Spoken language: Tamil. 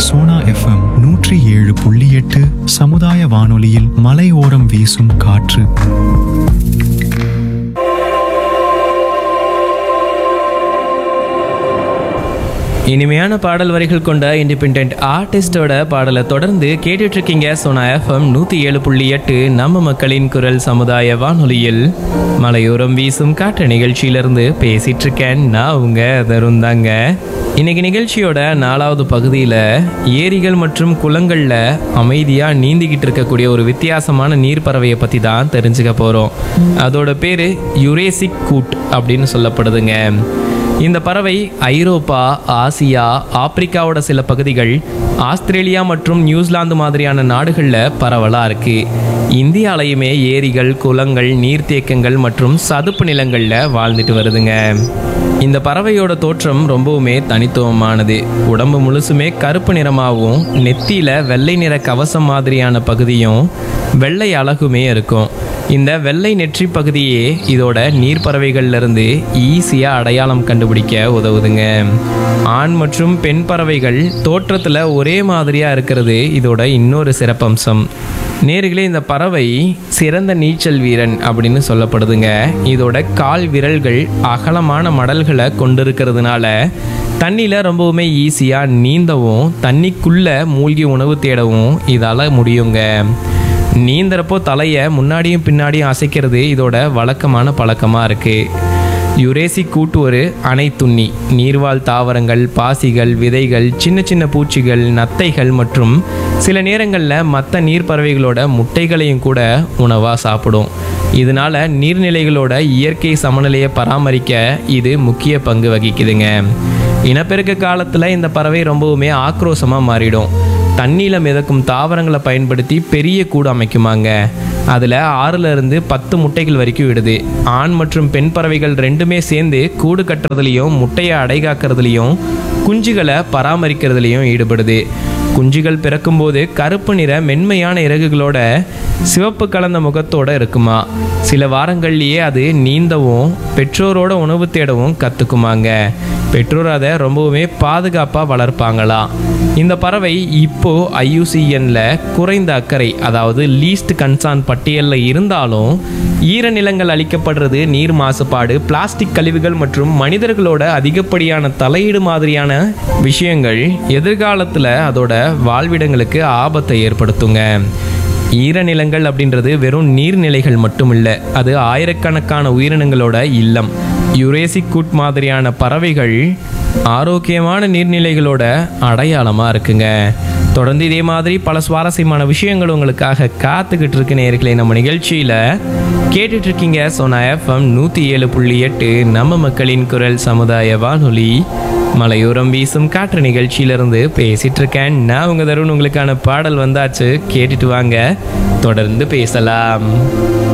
சோனா எஃப்எம் நூற்றி ஏழு புள்ளி எட்டு சமுதாய வானொலியில் மலையோரம் வீசும் காற்று இனிமையான பாடல் வரிகள் கொண்ட இண்டிபெண்ட் ஆர்டிஸ்டோட பாடலை தொடர்ந்து கேட்டுட்டு இருக்கீங்க சோனா எஃப்எம் நூற்றி ஏழு புள்ளி எட்டு நம்ம மக்களின் குரல் சமுதாய வானொலியில் மலையோரம் வீசும் காற்று நிகழ்ச்சியிலிருந்து பேசிட்டு இருக்கேன் நான் உங்க தருண் தாங்க இன்னைக்கு நிகழ்ச்சியோட நாலாவது பகுதியில் ஏரிகள் மற்றும் குளங்களில் அமைதியாக நீந்திக்கிட்டு இருக்கக்கூடிய ஒரு வித்தியாசமான நீர் பறவையை பற்றி தான் தெரிஞ்சுக்க போகிறோம் அதோட பேர் யுரேசிக் கூட் அப்படின்னு சொல்லப்படுதுங்க இந்த பறவை ஐரோப்பா ஆசியா ஆப்பிரிக்காவோட சில பகுதிகள் ஆஸ்திரேலியா மற்றும் நியூசிலாந்து மாதிரியான நாடுகளில் பரவலாக இருக்கு இந்தியாலையுமே ஏரிகள் குளங்கள் நீர்த்தேக்கங்கள் மற்றும் சதுப்பு நிலங்களில் வாழ்ந்துட்டு வருதுங்க இந்த பறவையோட தோற்றம் ரொம்பவுமே தனித்துவமானது உடம்பு முழுசுமே கருப்பு நிறமாகவும் நெத்தியில வெள்ளை நிற கவசம் மாதிரியான பகுதியும் வெள்ளை அழகுமே இருக்கும் இந்த வெள்ளை நெற்றி பகுதியே இதோட நீர் பறவைகள்ல இருந்து ஈஸியா அடையாளம் கண்டுபிடிக்க உதவுதுங்க ஆண் மற்றும் பெண் பறவைகள் தோற்றத்துல ஒரே மாதிரியா இருக்கிறது இதோட இன்னொரு சிறப்பம்சம் நேர்களே இந்த பறவை சிறந்த நீச்சல் வீரன் அப்படின்னு சொல்லப்படுதுங்க இதோட கால் விரல்கள் அகலமான மடல்களை கொண்டிருக்கிறதுனால தண்ணியில் ரொம்பவுமே ஈஸியாக நீந்தவும் தண்ணிக்குள்ள மூழ்கி உணவு தேடவும் இதால் முடியுங்க நீந்தறப்போ தலையை முன்னாடியும் பின்னாடியும் அசைக்கிறது இதோட வழக்கமான பழக்கமாக இருக்குது யுரேசி கூட்டு ஒரு அணைத்துண்ணி நீர்வாழ் தாவரங்கள் பாசிகள் விதைகள் சின்ன சின்ன பூச்சிகள் நத்தைகள் மற்றும் சில நேரங்களில் மற்ற நீர் பறவைகளோட முட்டைகளையும் கூட உணவாக சாப்பிடும் இதனால நீர்நிலைகளோட இயற்கை சமநிலையை பராமரிக்க இது முக்கிய பங்கு வகிக்குதுங்க இனப்பெருக்க காலத்தில் இந்த பறவை ரொம்பவுமே ஆக்ரோஷமாக மாறிடும் தண்ணியில் மிதக்கும் தாவரங்களை பயன்படுத்தி பெரிய கூடு அமைக்குமாங்க அதில் ஆறுல இருந்து பத்து முட்டைகள் வரைக்கும் விடுது ஆண் மற்றும் பெண் பறவைகள் ரெண்டுமே சேர்ந்து கூடு கட்டுறதுலையும் முட்டையை அடைகாக்கிறதுலையும் குஞ்சுகளை பராமரிக்கிறதுலையும் ஈடுபடுது குஞ்சுகள் பிறக்கும்போது கருப்பு நிற மென்மையான இறகுகளோட சிவப்பு கலந்த முகத்தோட இருக்குமா சில வாரங்கள்லேயே அது நீந்தவும் பெற்றோரோட உணவு தேடவும் கற்றுக்குமாங்க பெற்றோர் அதை ரொம்பவுமே பாதுகாப்பாக வளர்ப்பாங்களாம் இந்த பறவை இப்போ ஐயூசிஎன்ல குறைந்த அக்கறை அதாவது லீஸ்ட் கன்சார்ன் பட்டியலில் இருந்தாலும் ஈரநிலங்கள் அளிக்கப்படுறது நீர் மாசுபாடு பிளாஸ்டிக் கழிவுகள் மற்றும் மனிதர்களோட அதிகப்படியான தலையீடு மாதிரியான விஷயங்கள் எதிர்காலத்தில் அதோட வாழ்விடங்களுக்கு ஆபத்தை ஏற்படுத்துங்க ஈரநிலங்கள் அப்படின்றது வெறும் நீர்நிலைகள் மட்டும் இல்லை அது ஆயிரக்கணக்கான உயிரினங்களோட இல்லம் யுரேசிக் கூட் மாதிரியான பறவைகள் ஆரோக்கியமான நீர்நிலைகளோட அடையாளமாக இருக்குங்க தொடர்ந்து இதே மாதிரி பல சுவாரஸ்யமான விஷயங்கள் உங்களுக்காக காத்துக்கிட்டு இருக்கு நேர்களே நம்ம நிகழ்ச்சியில் கேட்டுட்டு இருக்கீங்க சோனா எஃப்எம் நூற்றி ஏழு புள்ளி எட்டு நம்ம மக்களின் குரல் சமுதாய வானொலி மலையோரம் வீசும் காற்று நிகழ்ச்சியிலிருந்து பேசிட்டு இருக்கேன் நான் உங்க தருண் உங்களுக்கான பாடல் வந்தாச்சு கேட்டுட்டு வாங்க தொடர்ந்து பேசலாம்